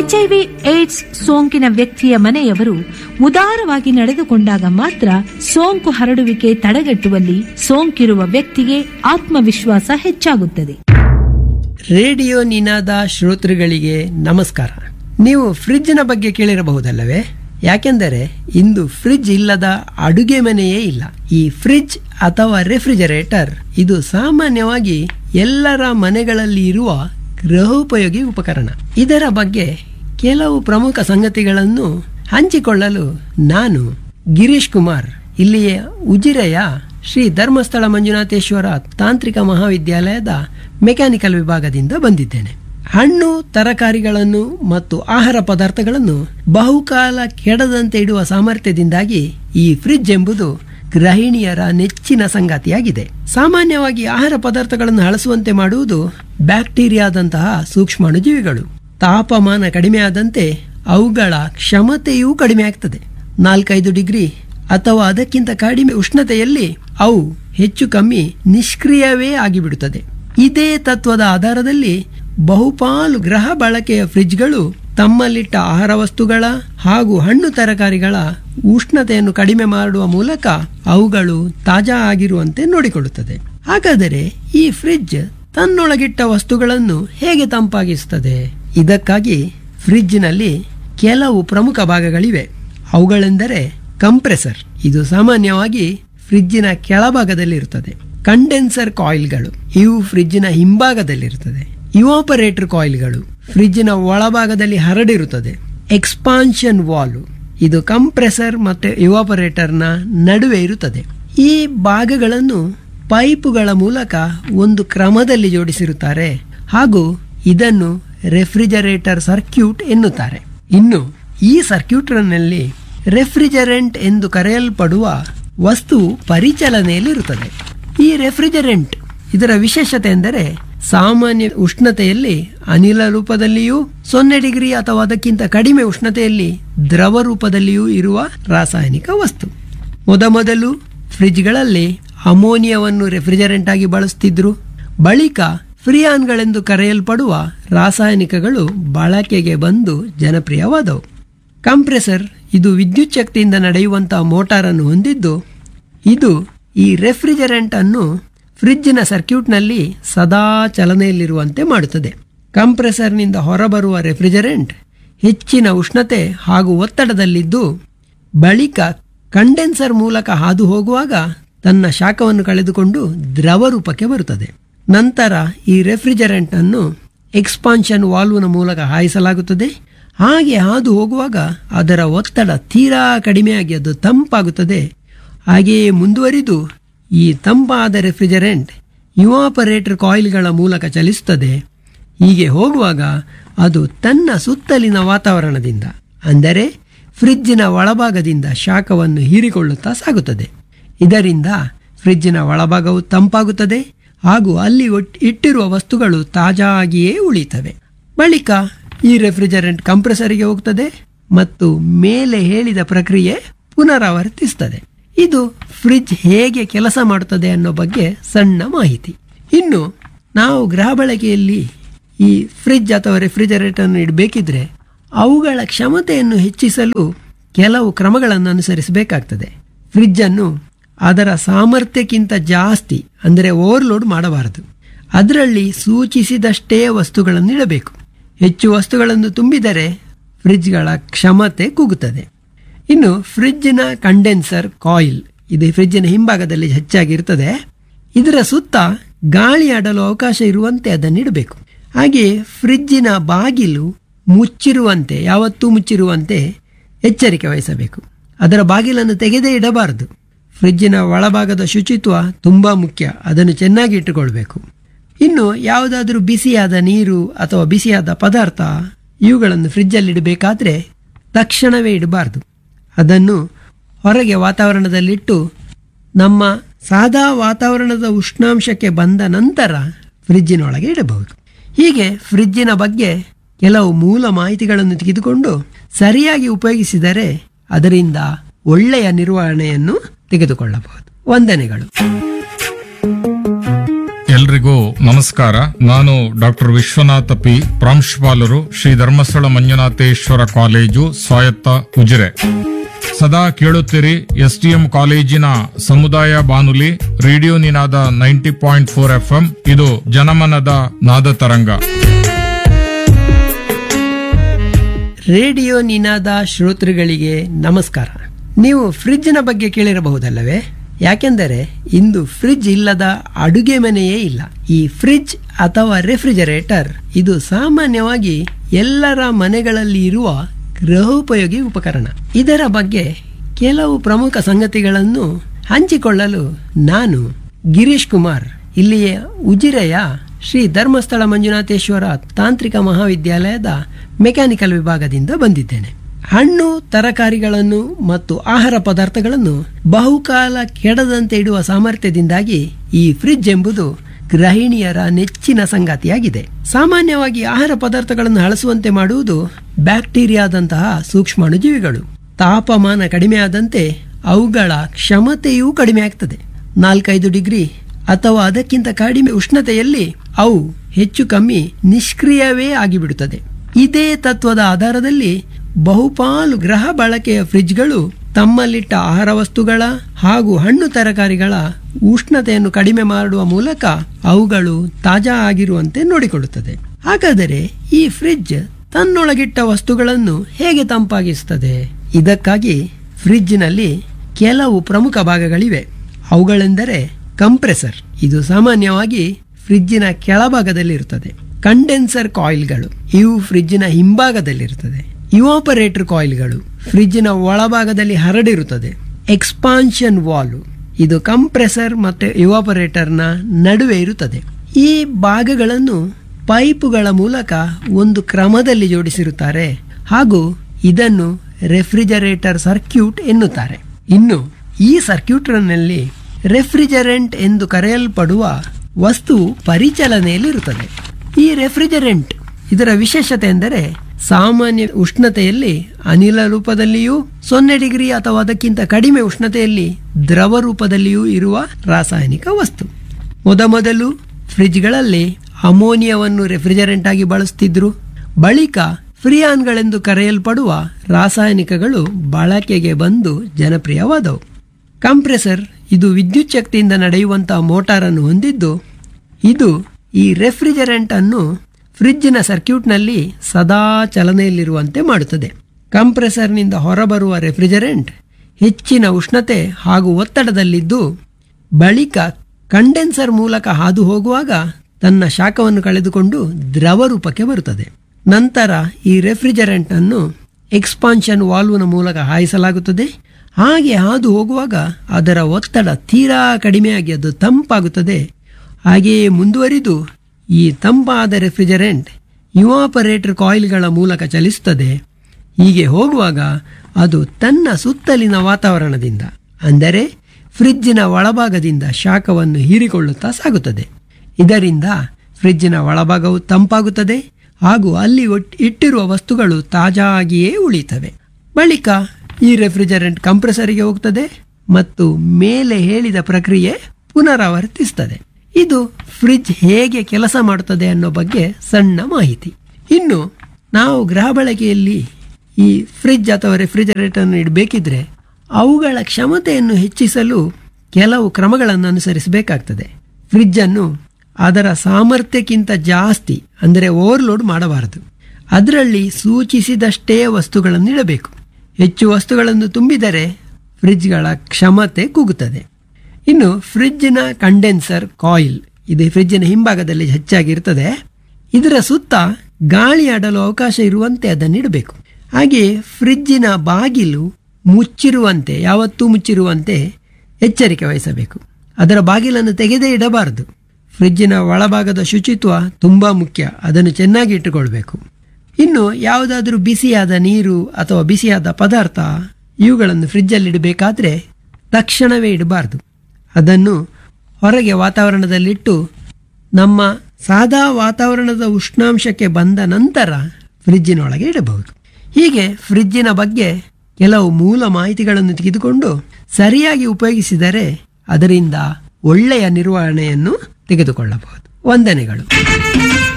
HIV AIDS ಸೋಂಕಿನ ವ್ಯಕ್ತಿಯ ಮನೆಯವರು ಉದಾರವಾಗಿ ನಡೆದುಕೊಂಡಾಗ ಮಾತ್ರ ಸೋಂಕು ಹರಡುವಿಕೆ ತಡೆಗಟ್ಟುವಲ್ಲಿ ಸೋಂಕಿರುವ ವ್ಯಕ್ತಿಗೆ ಆತ್ಮವಿಶ್ವಾಸ ಹೆಚ್ಚಾಗುತ್ತದೆ ರೇಡಿಯೋ ನಿನಾದ ಶ್ರೋತೃಗಳಿಗೆ ನಮಸ್ಕಾರ ನೀವು ಫ್ರಿಡ್ಜ್ನ ಬಗ್ಗೆ ಕೇಳಿರಬಹುದಲ್ಲವೇ ಯಾಕೆಂದರೆ ಇಂದು ಫ್ರಿಡ್ಜ್ ಇಲ್ಲದ ಅಡುಗೆ ಮನೆಯೇ ಇಲ್ಲ ಈ ಫ್ರಿಡ್ಜ್ ಅಥವಾ ರೆಫ್ರಿಜರೇಟರ್ ಇದು ಸಾಮಾನ್ಯವಾಗಿ ಎಲ್ಲರ ಮನೆಗಳಲ್ಲಿ ಇರುವ ಗೃಹೋಪಯೋಗಿ ಉಪಕರಣ ಇದರ ಬಗ್ಗೆ ಕೆಲವು ಪ್ರಮುಖ ಸಂಗತಿಗಳನ್ನು ಹಂಚಿಕೊಳ್ಳಲು ನಾನು ಗಿರೀಶ್ ಕುಮಾರ್ ಇಲ್ಲಿಯ ಉಜಿರೆಯ ಶ್ರೀ ಧರ್ಮಸ್ಥಳ ಮಂಜುನಾಥೇಶ್ವರ ತಾಂತ್ರಿಕ ಮಹಾವಿದ್ಯಾಲಯದ ಮೆಕ್ಯಾನಿಕಲ್ ವಿಭಾಗದಿಂದ ಬಂದಿದ್ದೇನೆ ಹಣ್ಣು ತರಕಾರಿಗಳನ್ನು ಮತ್ತು ಆಹಾರ ಪದಾರ್ಥಗಳನ್ನು ಬಹುಕಾಲ ಕೆಡದಂತೆ ಇಡುವ ಸಾಮರ್ಥ್ಯದಿಂದಾಗಿ ಈ ಫ್ರಿಡ್ಜ್ ಎಂಬುದು ಗೃಹಿಣಿಯರ ನೆಚ್ಚಿನ ಸಂಗಾತಿಯಾಗಿದೆ ಸಾಮಾನ್ಯವಾಗಿ ಆಹಾರ ಪದಾರ್ಥಗಳನ್ನು ಹಳಸುವಂತೆ ಮಾಡುವುದು ಬ್ಯಾಕ್ಟೀರಿಯಾದಂತಹ ಸೂಕ್ಷ್ಮಾಣುಜೀವಿಗಳು ತಾಪಮಾನ ಕಡಿಮೆಯಾದಂತೆ ಅವುಗಳ ಕ್ಷಮತೆಯೂ ಕಡಿಮೆ ಆಗ್ತದೆ ನಾಲ್ಕೈದು ಡಿಗ್ರಿ ಅಥವಾ ಅದಕ್ಕಿಂತ ಕಡಿಮೆ ಉಷ್ಣತೆಯಲ್ಲಿ ಅವು ಹೆಚ್ಚು ಕಮ್ಮಿ ನಿಷ್ಕ್ರಿಯವೇ ಆಗಿಬಿಡುತ್ತದೆ ಇದೇ ತತ್ವದ ಆಧಾರದಲ್ಲಿ ಬಹುಪಾಲು ಗೃಹ ಬಳಕೆಯ ಫ್ರಿಡ್ಜ್ಗಳು ತಮ್ಮಲ್ಲಿಟ್ಟ ಆಹಾರ ವಸ್ತುಗಳ ಹಾಗೂ ಹಣ್ಣು ತರಕಾರಿಗಳ ಉಷ್ಣತೆಯನ್ನು ಕಡಿಮೆ ಮಾಡುವ ಮೂಲಕ ಅವುಗಳು ತಾಜಾ ಆಗಿರುವಂತೆ ನೋಡಿಕೊಳ್ಳುತ್ತದೆ ಹಾಗಾದರೆ ಈ ಫ್ರಿಡ್ಜ್ ತನ್ನೊಳಗಿಟ್ಟ ವಸ್ತುಗಳನ್ನು ಹೇಗೆ ತಂಪಾಗಿಸುತ್ತದೆ ಇದಕ್ಕಾಗಿ ಫ್ರಿಡ್ಜ್ನಲ್ಲಿ ಕೆಲವು ಪ್ರಮುಖ ಭಾಗಗಳಿವೆ ಅವುಗಳೆಂದರೆ ಕಂಪ್ರೆಸರ್ ಇದು ಸಾಮಾನ್ಯವಾಗಿ ಫ್ರಿಡ್ಜಿನ ಕೆಳಭಾಗದಲ್ಲಿ ಇರುತ್ತದೆ ಕಂಡೆನ್ಸರ್ ಕಾಯಿಲ್ಗಳು ಇವು ಫ್ರಿಡ್ಜಿನ ಹಿಂಭಾಗದಲ್ಲಿರುತ್ತದೆ ಇವಾಪರೇಟರ್ ಕಾಯಿಲ್ಗಳು ಫ್ರಿಡ್ಜಿನ ಒಳಭಾಗದಲ್ಲಿ ಹರಡಿರುತ್ತದೆ ಎಕ್ಸ್ಪಾನ್ಷನ್ ವಾಲ್ವ್ ಇದು ಕಂಪ್ರೆಸರ್ ಮತ್ತು ಇವಾಪರೇಟರ್ನ ನಡುವೆ ಇರುತ್ತದೆ ಈ ಭಾಗಗಳನ್ನು ಪೈಪುಗಳ ಮೂಲಕ ಒಂದು ಕ್ರಮದಲ್ಲಿ ಜೋಡಿಸಿರುತ್ತಾರೆ ಹಾಗೂ ಇದನ್ನು ರೆಫ್ರಿಜರೇಟರ್ ಸರ್ಕ್ಯೂಟ್ ಎನ್ನುತ್ತಾರೆ ಇನ್ನು ಈ ಸರ್ಕ್ಯೂಟ್ನಲ್ಲಿ ರೆಫ್ರಿಜರೆಂಟ್ ಎಂದು ಕರೆಯಲ್ಪಡುವ ವಸ್ತು ಪರಿಚಲನೆಯಲ್ಲಿರುತ್ತದೆ ಈ ರೆಫ್ರಿಜರೆಂಟ್ ಇದರ ವಿಶೇಷತೆ ಎಂದರೆ ಸಾಮಾನ್ಯ ಉಷ್ಣತೆಯಲ್ಲಿ ಅನಿಲ ರೂಪದಲ್ಲಿಯೂ ಸೊನ್ನೆ ಡಿಗ್ರಿ ಅಥವಾ ಅದಕ್ಕಿಂತ ಕಡಿಮೆ ಉಷ್ಣತೆಯಲ್ಲಿ ದ್ರವ ರೂಪದಲ್ಲಿಯೂ ಇರುವ ರಾಸಾಯನಿಕ ವಸ್ತು ಮೊದಮೊದಲು ಫ್ರಿಡ್ಜ್ಗಳಲ್ಲಿ ಅಮೋನಿಯಾವನ್ನು ರೆಫ್ರಿಜರೆಂಟ್ ಆಗಿ ಬಳಸುತ್ತಿದ್ರು ಬಳಿಕ ಫ್ರಿಯಾನ್ಗಳೆಂದು ಕರೆಯಲ್ಪಡುವ ರಾಸಾಯನಿಕಗಳು ಬಳಕೆಗೆ ಬಂದು ಜನಪ್ರಿಯವಾದವು ಕಂಪ್ರೆಸರ್ ಇದು ವಿದ್ಯುತ್ ಶಕ್ತಿಯಿಂದ ನಡೆಯುವಂತಹ ಮೋಟಾರನ್ನು ಹೊಂದಿದ್ದು ಇದು ಈ ರೆಫ್ರಿಜರೆಂಟ್ ಅನ್ನು ಫ್ರಿಡ್ಜ್ನ ಸರ್ಕ್ಯೂಟ್ನಲ್ಲಿ ಸದಾ ಚಲನೆಯಲ್ಲಿರುವಂತೆ ಮಾಡುತ್ತದೆ ಕಂಪ್ರೆಸರ್ನಿಂದ ಹೊರಬರುವ ರೆಫ್ರಿಜರೆಂಟ್ ಹೆಚ್ಚಿನ ಉಷ್ಣತೆ ಹಾಗೂ ಒತ್ತಡದಲ್ಲಿದ್ದು ಬಳಿಕ ಕಂಡೆನ್ಸರ್ ಮೂಲಕ ಹಾದು ಹೋಗುವಾಗ ತನ್ನ ಶಾಖವನ್ನು ಕಳೆದುಕೊಂಡು ದ್ರವ ರೂಪಕ್ಕೆ ಬರುತ್ತದೆ ನಂತರ ಈ ರೆಫ್ರಿಜರೆಂಟ್ ಅನ್ನು ಎಕ್ಸ್ಪಾನ್ಷನ್ ವಾಲ್ವ್ನ ಮೂಲಕ ಹಾಯಿಸಲಾಗುತ್ತದೆ ಹಾಗೆ ಹಾದು ಹೋಗುವಾಗ ಅದರ ಒತ್ತಡ ತೀರಾ ಕಡಿಮೆಯಾಗಿ ಅದು ತಂಪಾಗುತ್ತದೆ ಹಾಗೆಯೇ ಮುಂದುವರಿದು ಈ ತಂಪಾದ ರೆಫ್ರಿಜರೆಂಟ್ ಯುವಾಪರೇಟರ್ ಕಾಯಿಲ್ಗಳ ಮೂಲಕ ಚಲಿಸುತ್ತದೆ ಹೀಗೆ ಹೋಗುವಾಗ ಅದು ತನ್ನ ಸುತ್ತಲಿನ ವಾತಾವರಣದಿಂದ ಅಂದರೆ ಫ್ರಿಡ್ಜಿನ ಒಳಭಾಗದಿಂದ ಶಾಖವನ್ನು ಹೀರಿಕೊಳ್ಳುತ್ತಾ ಸಾಗುತ್ತದೆ ಇದರಿಂದ ಫ್ರಿಡ್ಜಿನ ಒಳಭಾಗವು ತಂಪಾಗುತ್ತದೆ ಹಾಗೂ ಅಲ್ಲಿ ಒಟ್- ಇಟ್ಟಿರುವ ವಸ್ತುಗಳು ತಾಜಾಗಿಯೇ ಉಳಿತವೆ ಬಳಿಕ ಈ ರೆಫ್ರಿಜರೆಂಟ್ ಕಂಪ್ರೆಸರಿಗೆ ಹೋಗ್ತದೆ ಮತ್ತು ಮೇಲೆ ಹೇಳಿದ ಪ್ರಕ್ರಿಯೆ ಪುನರಾವರ್ತಿಸ್ತದೆ ಇದು ಫ್ರಿಡ್ಜ್ ಹೇಗೆ ಕೆಲಸ ಮಾಡುತ್ತದೆ ಅನ್ನೋ ಬಗ್ಗೆ ಸಣ್ಣ ಮಾಹಿತಿ ಇನ್ನು ನಾವು ಗೃಹ ಬಳಕೆಯಲ್ಲಿ ಈ ಫ್ರಿಡ್ಜ್ ಅಥವಾ ರೆಫ್ರಿಜರೇಟರ್ ಅನ್ನು ಇಡಬೇಕಿದ್ರೆ ಅವುಗಳ ಕ್ಷಮತೆಯನ್ನು ಹೆಚ್ಚಿಸಲು ಕೆಲವು ಕ್ರಮಗಳನ್ನು ಅನುಸರಿಸಬೇಕಾಗ್ತದೆ ಫ್ರಿಡ್ಜ್ ಅನ್ನು ಅದರ ಸಾಮರ್ಥ್ಯಕ್ಕಿಂತ ಜಾಸ್ತಿ ಅಂದರೆ ಓವರ್ಲೋಡ್ ಮಾಡಬಾರದು ಅದರಲ್ಲಿ ಸೂಚಿಸಿದಷ್ಟೇ ವಸ್ತುಗಳನ್ನು ಇಡಬೇಕು ಹೆಚ್ಚು ವಸ್ತುಗಳನ್ನು ತುಂಬಿದರೆ ಫ್ರಿಡ್ಜ್ಗಳ ಕ್ಷಮತೆ ಕುಗ್ಗುತ್ತದೆ ಇನ್ನು ಫ್ರಿಡ್ಜ್ನ ಕಂಡೆನ್ಸರ್ ಕಾಯಿಲ್ ಇದು ಫ್ರಿಡ್ಜಿನ ಹಿಂಭಾಗದಲ್ಲಿ ಹೆಚ್ಚಾಗಿರ್ತದೆ ಇದರ ಸುತ್ತ ಗಾಳಿ ಆಡಲು ಅವಕಾಶ ಇರುವಂತೆ ಅದನ್ನು ಇಡಬೇಕು ಹಾಗೆ ಫ್ರಿಡ್ಜಿನ ಬಾಗಿಲು ಮುಚ್ಚಿರುವಂತೆ ಯಾವತ್ತೂ ಮುಚ್ಚಿರುವಂತೆ ಎಚ್ಚರಿಕೆ ವಹಿಸಬೇಕು ಅದರ ಬಾಗಿಲನ್ನು ತೆಗೆದೇ ಇಡಬಾರದು ಫ್ರಿಡ್ಜಿನ ಒಳಭಾಗದ ಶುಚಿತ್ವ ತುಂಬಾ ಮುಖ್ಯ ಅದನ್ನು ಚೆನ್ನಾಗಿ ಇಟ್ಟುಕೊಳ್ಬೇಕು ಇನ್ನು ಯಾವುದಾದ್ರೂ ಬಿಸಿಯಾದ ನೀರು ಅಥವಾ ಬಿಸಿಯಾದ ಪದಾರ್ಥ ಇವುಗಳನ್ನು ಫ್ರಿಡ್ಜಲ್ಲಿ ಇಡಬೇಕಾದ್ರೆ ತಕ್ಷಣವೇ ಇಡಬಾರ್ದು ಅದನ್ನು ಹೊರಗೆ ವಾತಾವರಣದಲ್ಲಿಟ್ಟು ನಮ್ಮ ಸಾದಾ ವಾತಾವರಣದ ಉಷ್ಣಾಂಶಕ್ಕೆ ಬಂದ ನಂತರ ಫ್ರಿಡ್ಜಿನೊಳಗೆ ಇಡಬಹುದು ಹೀಗೆ ಫ್ರಿಡ್ಜಿನ ಬಗ್ಗೆ ಕೆಲವು ಮೂಲ ಮಾಹಿತಿಗಳನ್ನು ತೆಗೆದುಕೊಂಡು ಸರಿಯಾಗಿ ಉಪಯೋಗಿಸಿದರೆ ಅದರಿಂದ ಒಳ್ಳೆಯ ನಿರ್ವಹಣೆಯನ್ನು ತೆಗೆದುಕೊಳ್ಳಬಹುದು ವಂದನೆಗಳು ಎಲ್ರಿಗೂ ನಮಸ್ಕಾರ ನಾನು ಡಾಕ್ಟರ್ ವಿಶ್ವನಾಥ ಪಿ ಪ್ರಾಂಶುಪಾಲರು ಶ್ರೀ ಧರ್ಮಸ್ಥಳ ಮಂಜುನಾಥೇಶ್ವರ ಕಾಲೇಜು ಸ್ವಾಯತ್ತ ಉಜಿರೆ ಸದಾ ಕೇಳುತ್ತೀರಿ ಎಸ್ಟಿಎಂ ಕಾಲೇಜಿನ ಸಮುದಾಯ ಬಾನುಲಿ radio Ninada ninety point four FM ಇದು ಜನಮನದ ನಾದ ತರಂಗ ರೇಡಿಯೋ ನಿನಾದ ಶ್ರೋತೃಗಳಿಗೆ ನಮಸ್ಕಾರ ನೀವು ಫ್ರಿಡ್ಜ್ನ ಬಗ್ಗೆ ಕೇಳಿರಬಹುದಲ್ಲವೇ ಯಾಕೆಂದರೆ ಇಂದು ಫ್ರಿಡ್ಜ್ ಇಲ್ಲದ ಅಡುಗೆ ಮನೆಯೇ ಇಲ್ಲ ಈ ಫ್ರಿಡ್ಜ್ ಅಥವಾ ರೆಫ್ರಿಜರೇಟರ್ ಇದು ಸಾಮಾನ್ಯವಾಗಿ ಎಲ್ಲರ ಮನೆಗಳಲ್ಲಿ ಇರುವ ಗೃಹೋಪಯೋಗಿ ಉಪಕರಣ ಇದರ ಬಗ್ಗೆ ಕೆಲವು ಪ್ರಮುಖ ಸಂಗತಿಗಳನ್ನು ಹಂಚಿಕೊಳ್ಳಲು ನಾನು ಗಿರೀಶ್ ಕುಮಾರ್ ಇಲ್ಲಿಯ ಉಜಿರೆಯ ಶ್ರೀ ಧರ್ಮಸ್ಥಳ ಮಂಜುನಾಥೇಶ್ವರ ತಾಂತ್ರಿಕ ಮಹಾವಿದ್ಯಾಲಯದ ಮೆಕ್ಯಾನಿಕಲ್ ವಿಭಾಗದಿಂದ ಬಂದಿದ್ದೇನೆ ಹಣ್ಣು ತರಕಾರಿಗಳನ್ನು ಮತ್ತು ಆಹಾರ ಪದಾರ್ಥಗಳನ್ನು ಬಹುಕಾಲ ಕೆಡದಂತೆ ಇಡುವ ಸಾಮರ್ಥ್ಯದಿಂದಾಗಿ ಈ ಫ್ರಿಡ್ಜ್ ಎಂಬುದು ಗೃಹಿಣಿಯರ ನೆಚ್ಚಿನ ಸಂಗಾತಿಯಾಗಿದೆ ಸಾಮಾನ್ಯವಾಗಿ ಆಹಾರ ಪದಾರ್ಥಗಳನ್ನು ಹಳಸುವಂತೆ ಮಾಡುವುದು ಬ್ಯಾಕ್ಟೀರಿಯಾದಂತಹ ಸೂಕ್ಷ್ಮಾಣುಜೀವಿಗಳು ತಾಪಮಾನ ಕಡಿಮೆಯಾದಂತೆ ಅವುಗಳ ಕ್ಷಮತೆಯೂ ಕಡಿಮೆ ಆಗ್ತದೆ ನಾಲ್ಕೈದು ಡಿಗ್ರಿ ಅಥವಾ ಅದಕ್ಕಿಂತ ಕಡಿಮೆ ಉಷ್ಣತೆಯಲ್ಲಿ ಅವು ಹೆಚ್ಚು ಕಮ್ಮಿ ನಿಷ್ಕ್ರಿಯವೇ ಆಗಿಬಿಡುತ್ತದೆ ಇದೇ ತತ್ವದ ಆಧಾರದಲ್ಲಿ ಬಹುಪಾಲು ಗೃಹ ಬಳಕೆಯ ಫ್ರಿಡ್ಜ್ಗಳು ತಮ್ಮಲ್ಲಿಟ್ಟ ಆಹಾರ ವಸ್ತುಗಳ ಹಾಗೂ ಹಣ್ಣು ತರಕಾರಿಗಳ ಉಷ್ಣತೆಯನ್ನು ಕಡಿಮೆ ಮಾಡುವ ಮೂಲಕ ಅವುಗಳು ತಾಜಾ ಆಗಿರುವಂತೆ ನೋಡಿಕೊಳ್ಳುತ್ತದೆ ಹಾಗಾದರೆ ಈ ಫ್ರಿಡ್ಜ್ ತನ್ನೊಳಗಿಟ್ಟ ವಸ್ತುಗಳನ್ನು ಹೇಗೆ ತಂಪಾಗಿಸುತ್ತದೆ ಇದಕ್ಕಾಗಿ ಫ್ರಿಡ್ಜ್ನಲ್ಲಿ ಕೆಲವು ಪ್ರಮುಖ ಭಾಗಗಳಿವೆ ಅವುಗಳೆಂದರೆ ಕಂಪ್ರೆಸರ್ ಇದು ಸಾಮಾನ್ಯವಾಗಿ ಫ್ರಿಡ್ಜಿನ ಕೆಳಭಾಗದಲ್ಲಿರುತ್ತದೆ ಕಂಡೆನ್ಸರ್ ಕಾಯಿಲ್ಗಳು ಇವು ಫ್ರಿಡ್ಜಿನ ಹಿಂಭಾಗದಲ್ಲಿರುತ್ತದೆ ಇವಾಪರೇಟರ್ ಕಾಯಿಲ್ಗಳು ಫ್ರಿಡ್ಜಿನ ಒಳಭಾಗದಲ್ಲಿ ಹರಡಿರುತ್ತದೆ ಎಕ್ಸ್ಪಾನ್ಷನ್ ವಾಲ್ವ್ ಇದು ಕಂಪ್ರೆಸರ್ ಮತ್ತು ಇವಾಪರೇಟರ್ನ ನಡುವೆ ಇರುತ್ತದೆ ಈ ಭಾಗಗಳನ್ನು ಪೈಪುಗಳ ಮೂಲಕ ಒಂದು ಕ್ರಮದಲ್ಲಿ ಜೋಡಿಸಿರುತ್ತಾರೆ ಹಾಗೂ ಇದನ್ನು ರೆಫ್ರಿಜರೇಟರ್ ಸರ್ಕ್ಯೂಟ್ ಎನ್ನುತ್ತಾರೆ ಇನ್ನು ಈ ಸರ್ಕ್ಯೂಟ್ನಲ್ಲಿ ರೆಫ್ರಿಜರೆಂಟ್ ಎಂದು ಕರೆಯಲ್ಪಡುವ ವಸ್ತು ಪರಿಚಲನೆಯಲ್ಲಿರುತ್ತದೆ ಈ ರೆಫ್ರಿಜರೆಂಟ್ ಇದರ ವಿಶೇಷತೆ ಎಂದರೆ ಸಾಮಾನ್ಯ ಉಷ್ಣತೆಯಲ್ಲಿ ಅನಿಲ ರೂಪದಲ್ಲಿಯೂ ಸೊನ್ನೆ ಡಿಗ್ರಿ ಅಥವಾ ಅದಕ್ಕಿಂತ ಕಡಿಮೆ ಉಷ್ಣತೆಯಲ್ಲಿ ದ್ರವ ರೂಪದಲ್ಲಿಯೂ ಇರುವ ರಾಸಾಯನಿಕ ವಸ್ತು ಮೊದಮೊದಲು ಫ್ರಿಡ್ಜ್ಗಳಲ್ಲಿ ಅಮೋನಿಯಾವನ್ನು ರೆಫ್ರಿಜರೆಂಟ್ ಆಗಿ ಬಳಸುತ್ತಿದ್ರು ಬಳಿಕ ಫ್ರಿಯಾನ್ಗಳೆಂದು ಕರೆಯಲ್ಪಡುವ ರಾಸಾಯನಿಕಗಳು ಬಳಕೆಗೆ ಬಂದು ಜನಪ್ರಿಯವಾದವು ಕಂಪ್ರೆಸರ್ ಇದು ವಿದ್ಯುತ್ ಶಕ್ತಿಯಿಂದ ನಡೆಯುವಂತಹ ಮೋಟಾರನ್ನು ಹೊಂದಿದ್ದು ಇದು ಈ ರೆಫ್ರಿಜರೆಂಟ್ ಅನ್ನು ಫ್ರಿಡ್ಜ್ನ ಸರ್ಕ್ಯೂಟ್ನಲ್ಲಿ ಸದಾ ಚಲನೆಯಲ್ಲಿರುವಂತೆ ಮಾಡುತ್ತದೆ ಕಂಪ್ರೆಸರ್ನಿಂದ ಹೊರಬರುವ ರೆಫ್ರಿಜರೆಂಟ್ ಹೆಚ್ಚಿನ ಉಷ್ಣತೆ ಹಾಗೂ ಒತ್ತಡದಲ್ಲಿದ್ದು ಬಳಿಕ ಕಂಡೆನ್ಸರ್ ಮೂಲಕ ಹಾದು ಹೋಗುವಾಗ ತನ್ನ ಶಾಖವನ್ನು ಕಳೆದುಕೊಂಡು ದ್ರವ ರೂಪಕ್ಕೆ ಬರುತ್ತದೆ ನಂತರ ಈ ರೆಫ್ರಿಜರೆಂಟ್ ಅನ್ನು ಎಕ್ಸ್ಪಾನ್ಷನ್ ವಾಲ್ವ್ನ ಮೂಲಕ ಹಾಯಿಸಲಾಗುತ್ತದೆ ಹಾಗೆ ಹಾದು ಹೋಗುವಾಗ ಅದರ ಒತ್ತಡ ತೀರಾ ಕಡಿಮೆಯಾಗಿ ಅದು ತಂಪಾಗುತ್ತದೆ ಹಾಗೆಯೇ ಮುಂದುವರಿದು ಈ ತಂಪಾದ ರೆಫ್ರಿಜರೆಂಟ್ ಯುವಾಪರೇಟರ್ ಕಾಯಿಲ್ಗಳ ಮೂಲಕ ಚಲಿಸುತ್ತದೆ ಹೀಗೆ ಹೋಗುವಾಗ ಅದು ತನ್ನ ಸುತ್ತಲಿನ ವಾತಾವರಣದಿಂದ ಅಂದರೆ ಫ್ರಿಡ್ಜಿನ ಒಳಭಾಗದಿಂದ ಶಾಖವನ್ನು ಹೀರಿಕೊಳ್ಳುತ್ತಾ ಸಾಗುತ್ತದೆ ಇದರಿಂದ ಫ್ರಿಡ್ಜಿನ ಒಳಭಾಗವು ತಂಪಾಗುತ್ತದೆ ಹಾಗೂ ಅಲ್ಲಿ ಒಟ್- ಇಟ್ಟಿರುವ ವಸ್ತುಗಳು ತಾಜಾಗಿಯೇ ಉಳಿಯುತ್ತವೆ ಬಳಿಕ ಈ ರೆಫ್ರಿಜರೆಂಟ್ ಕಂಪ್ರೆಸರಿಗೆ ಹೋಗ್ತದೆ ಮತ್ತು ಮೇಲೆ ಹೇಳಿದ ಪ್ರಕ್ರಿಯೆ ಪುನರಾವರ್ತಿಸ್ತದೆ ಇದು ಫ್ರಿಡ್ಜ್ ಹೇಗೆ ಕೆಲಸ ಮಾಡುತ್ತದೆ ಅನ್ನೋ ಬಗ್ಗೆ ಸಣ್ಣ ಮಾಹಿತಿ ಇನ್ನು ನಾವು ಗೃಹ ಬಳಕೆಯಲ್ಲಿ ಈ ಫ್ರಿಡ್ಜ್ ಅಥವಾ ರೆಫ್ರಿಜರೇಟರ್ ಅನ್ನು ಇಡಬೇಕಿದ್ರೆ ಅವುಗಳ ಕ್ಷಮತೆಯನ್ನು ಹೆಚ್ಚಿಸಲು ಕೆಲವು ಕ್ರಮಗಳನ್ನು ಅನುಸರಿಸಬೇಕಾಗ್ತದೆ ಫ್ರಿಡ್ಜ್ ಅನ್ನು ಅದರ ಸಾಮರ್ಥ್ಯಕ್ಕಿಂತ ಜಾಸ್ತಿ ಅಂದರೆ ಓವರ್ಲೋಡ್ ಮಾಡಬಾರದು ಅದರಲ್ಲಿ ಸೂಚಿಸಿದಷ್ಟೇ ವಸ್ತುಗಳನ್ನು ಇಡಬೇಕು ಹೆಚ್ಚು ವಸ್ತುಗಳನ್ನು ತುಂಬಿದರೆ ಫ್ರಿಡ್ಜ್ಗಳ ಕ್ಷಮತೆ ಕುಗ್ಗುತ್ತದೆ ಇನ್ನು ಫ್ರಿಡ್ಜ್ನ ಕಂಡೆನ್ಸರ್ ಕಾಯಿಲ್ ಇದು ಫ್ರಿಡ್ಜಿನ ಹಿಂಭಾಗದಲ್ಲಿ ಹೆಚ್ಚಾಗಿರ್ತದೆ ಇದರ ಸುತ್ತ ಗಾಳಿ ಆಡಲು ಅವಕಾಶ ಇರುವಂತೆ ಅದನ್ನು ಇಡಬೇಕು ಹಾಗೆ ಫ್ರಿಡ್ಜಿನ ಬಾಗಿಲು ಮುಚ್ಚಿರುವಂತೆ ಯಾವತ್ತೂ ಮುಚ್ಚಿರುವಂತೆ ಎಚ್ಚರಿಕೆ ವಹಿಸಬೇಕು ಅದರ ಬಾಗಿಲನ್ನು ತೆಗೆದೇ ಇಡಬಾರದು ಫ್ರಿಡ್ಜಿನ ಒಳಭಾಗದ ಶುಚಿತ್ವ ತುಂಬಾ ಮುಖ್ಯ ಅದನ್ನು ಚೆನ್ನಾಗಿ ಇಟ್ಟುಕೊಳ್ಬೇಕು ಇನ್ನು ಯಾವುದಾದ್ರೂ ಬಿಸಿಯಾದ ನೀರು ಅಥವಾ ಬಿಸಿಯಾದ ಪದಾರ್ಥ ಇವುಗಳನ್ನು ಫ್ರಿಡ್ಜಲ್ಲಿ ಇಡಬೇಕಾದ್ರೆ ತಕ್ಷಣವೇ ಇಡಬಾರ್ದು ಅದನ್ನು ಹೊರಗೆ ವಾತಾವರಣದಲ್ಲಿಟ್ಟು ನಮ್ಮ ಸಾದಾ ವಾತಾವರಣದ ಉಷ್ಣಾಂಶಕ್ಕೆ ಬಂದ ನಂತರ ಫ್ರಿಡ್ಜಿನೊಳಗೆ ಇಡಬಹುದು ಹೀಗೆ ಫ್ರಿಡ್ಜಿನ ಬಗ್ಗೆ ಕೆಲವು ಮೂಲ ಮಾಹಿತಿಗಳನ್ನು ತೆಗೆದುಕೊಂಡು ಸರಿಯಾಗಿ ಉಪಯೋಗಿಸಿದರೆ ಅದರಿಂದ ಒಳ್ಳೆಯ ನಿರ್ವಹಣೆಯನ್ನು ತೆಗೆದುಕೊಳ್ಳಬಹುದು ವಂದನೆಗಳು